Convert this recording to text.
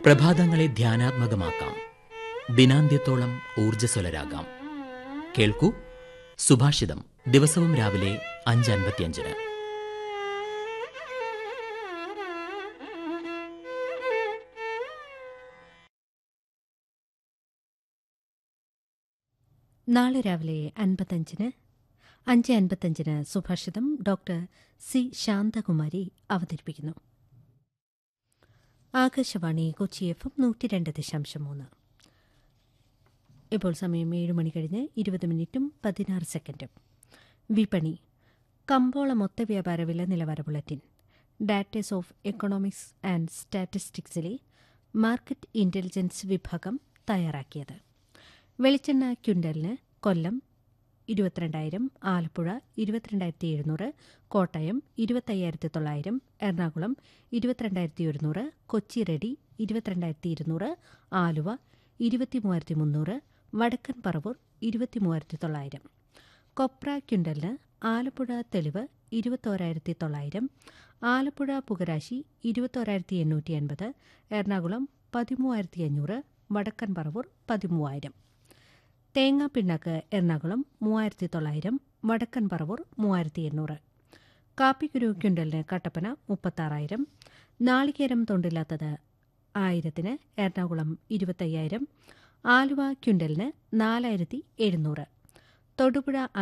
പ്രഭാതങ്ങളെ ധ്യാനാത്മകമാക്കാം ദിനാന്ത്യത്തോളം ഊർജ്ജസ്വലരാകാം കേൾക്കൂ സുഭാഷിതം ദിവസവും രാവിലെ അഞ്ച് അൻപത്തിയഞ്ചിന് നാളെ രാവിലെ അൻപത്തഞ്ചിന് അഞ്ച് അൻപത്തഞ്ചിന് സുഭാഷിതം ഡോക്ടർ സി ശാന്തകുമാരി അവതരിപ്പിക്കുന്നു ആകാശവാണി കൊച്ചി എഫ് എം നൂറ്റി രണ്ട് ദശാംശം മൂന്ന് ഇപ്പോൾ സമയം ഏഴ് മണി കഴിഞ്ഞ് ഇരുപത് മിനിറ്റും പതിനാറ് സെക്കൻഡും വിപണി കമ്പോള മൊത്ത വ്യാപാര വില നിലവാര ബുള്ളറ്റിൻ ഡാറ്റേഴ്സ് ഓഫ് എക്കണോമിക്സ് ആൻഡ് സ്റ്റാറ്റിസ്റ്റിക്സിലെ മാർക്കറ്റ് ഇന്റലിജൻസ് വിഭാഗം തയ്യാറാക്കിയത് വെളിച്ചെണ്ണ ക്വിൻ്റലിന് കൊല്ലം ഇരുപത്തിരണ്ടായിരം ആലപ്പുഴ ഇരുപത്തിരണ്ടായിരത്തി എഴുന്നൂറ് കോട്ടയം ഇരുപത്തയ്യായിരത്തി തൊള്ളായിരം എറണാകുളം ഇരുപത്തിരണ്ടായിരത്തി ഒരുന്നൂറ് കൊച്ചി റെഡി ഇരുപത്തിരണ്ടായിരത്തി ഇരുന്നൂറ് ആലുവ ഇരുപത്തി മൂവായിരത്തി മുന്നൂറ് വടക്കൻ പറവൂർ ഇരുപത്തി മൂവായിരത്തി തൊള്ളായിരം കൊപ്ര ക്വിൻ്റലിന് ആലപ്പുഴ തെളിവ് ഇരുപത്തോരായിരത്തി തൊള്ളായിരം ആലപ്പുഴ പുകരാശി ഇരുപത്തോരായിരത്തി എണ്ണൂറ്റി എൺപത് എറണാകുളം പതിമൂവായിരത്തി അഞ്ഞൂറ് വടക്കൻ പറവൂർ പതിമൂവായിരം തേങ്ങാ പിണ്ണാക്ക് എറണാകുളം മൂവായിരത്തി തൊള്ളായിരം വടക്കൻ പറവൂർ മൂവായിരത്തി എണ്ണൂറ് കാപ്പിക്കുരു ക്വിൻ്റലിന് കട്ടപ്പന മുപ്പത്താറായിരം നാളികേരം തൊണ്ടില്ലാത്തത് ആയിരത്തിന് എറണാകുളം ഇരുപത്തയ്യായിരം ആലുവ ക്വിൻ്റലിന് നാലായിരത്തി എഴുന്നൂറ് തൊടുപുഴ